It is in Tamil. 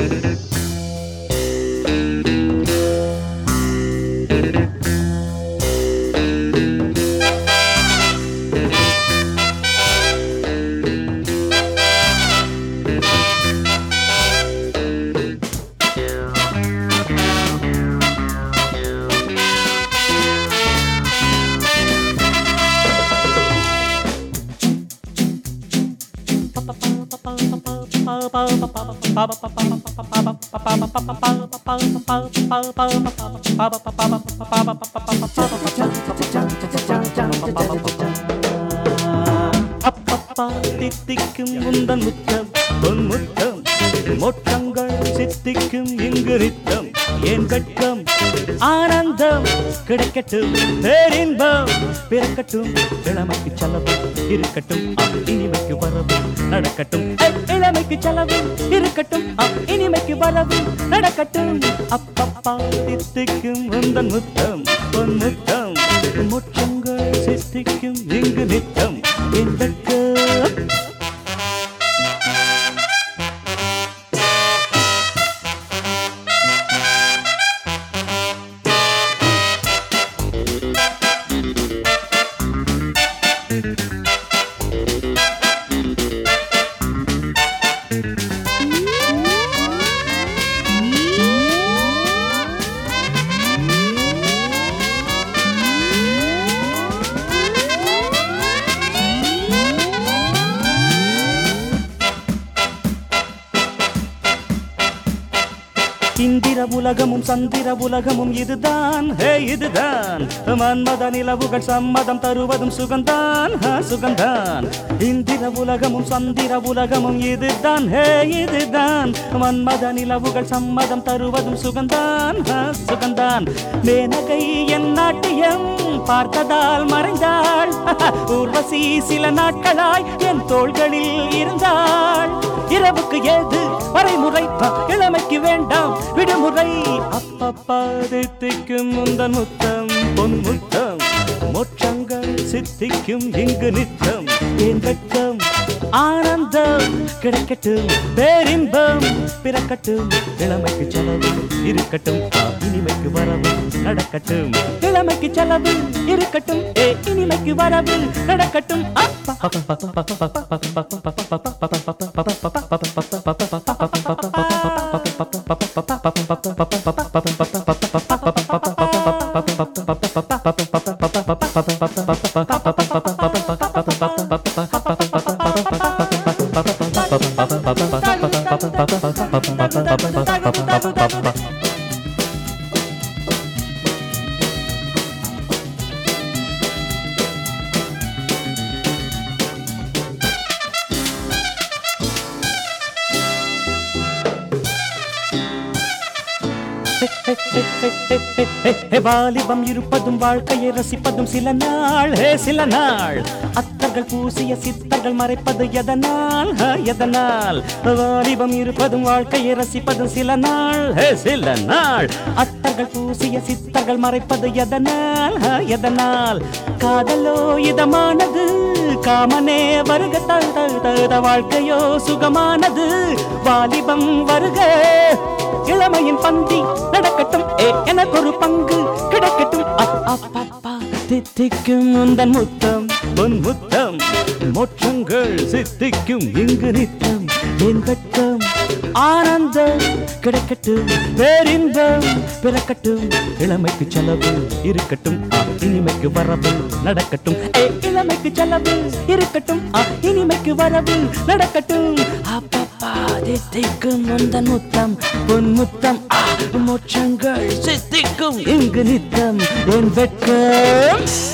அப்பப்பா தித்திக்கும் முந்தன் முத்தம் பொன் முத்தம் மொட்டங்கள் சித்திக்கும் இங்கு நித்தம் என் வெட்கம் ஆனந்தம் கிடைக்கட்டும் பேரின்பம் பிறக்கட்டும் இளமைக்கு செலவு இருக்கட்டும் ஆ, இனிமைக்கு வரவு நடக்கட்டும் ஐ, இளமைக்கு செலவு இருக்கட்டும் ஆ, இனிமைக்கு வரவு நடக்கட்டும் அப்பப்பா தித்திக்கும் முந்தன் முத்தம் பொன் முத்தம் மொட்டங்கள் சித்திக்கும் இங்கு நித்தம் என் வெட்கம் இந்திர உலகமும் சந்திர உலகமும் இதுதான் ஹே இதுதான் மன்மத நிலவுகள் சம்மதம் தருவதும் சுகந்தான் ஹ, சுகந்தான் இந்திர உலகமும் சந்திர உலகமும் இதுதான் ஹே இதுதான் மன்மத நிலவுகள் சம்மதம் தருவதும் சுகந்தான் ஹ, சுகந்தான் மேனகை என் நாட்டியம் பார்த்ததால் மறைந்தாள் ஊர்வசி சில நாட்களாய் என் தோள்களில் இருந்தாள் இரவுக்கு ஏது வரைமுறை அ, இளமைக்கு வேண்டாம் விடுமுறை அப்பப்பா தித்திக்கும் முந்தன் முத்தம் பொன் முத்தம் மோட்சங்கள் சித்திக்கும் இங்கு நித்தம் என் வெட்கம் ஆனந்தம் கிடைக்கட்டும் பேரின்பம் பிறக்கட்டும் இளமைக்கு செலவு இருக்கட்டும் ஆ, இனிமைக்கு வரவு நடக்கட்டும் இளமைக்கு செலவு இருக்கட்டும் ஏ இனிமைக்கு வரவு நடக்கட்டும் வாலிபம் இருப்பதும் வாழ்க்கையை ரசிப்பதும் சில நாள் ஹே சில நாள் அத்தர்கள் பூசிய சித்தர்கள் மறைப்பது எதனால் ஹ, எதனால் வாலிபம் இருப்பதும் வாழ்க்கையை ரசிப்பதும் சில நாள் ஹே சில நாள் அத்தர்கள் பூசிய சித்தர்கள் மறைப்பது எதனால் ஹ, எதனால் காதலோ இதமானது காமனே வருக தழ தழுத வாழ்க்கையோ சுகமானது வாலிபம் வருக இளமையின் பந்தி நடக்கட்டும் ஏ எனக்கு ஒரு பங்கு கிடைக்கட்டும் அப், அப், அப்பா தித்திக்கும் உந்தன் முத்தம் பொன் முத்தம் மோட்சங்கள் சித்திக்கும் இங்கு நித்தம் என் வெட்கம் ஆனந்தம் கிடைக்கட்டும் பேரின்பம் பிறக்கட்டும் இளமைக்கு செலவு இருக்கட்டும் ஆ, இனிமைக்கு வரவு நடக்கட்டும் ஏ இளமைக்கு செலவு இருக்கட்டும் ஆ, இனிமைக்கு வரவு நடக்கட்டும் அப்பப்பா தித்திக்கும் உந்தன் முத்தம் பொன் முத்தம் ஆ, மோட்சங்கள் சித்திக்கும் இங்கு நித்தம் என் வெட்கம்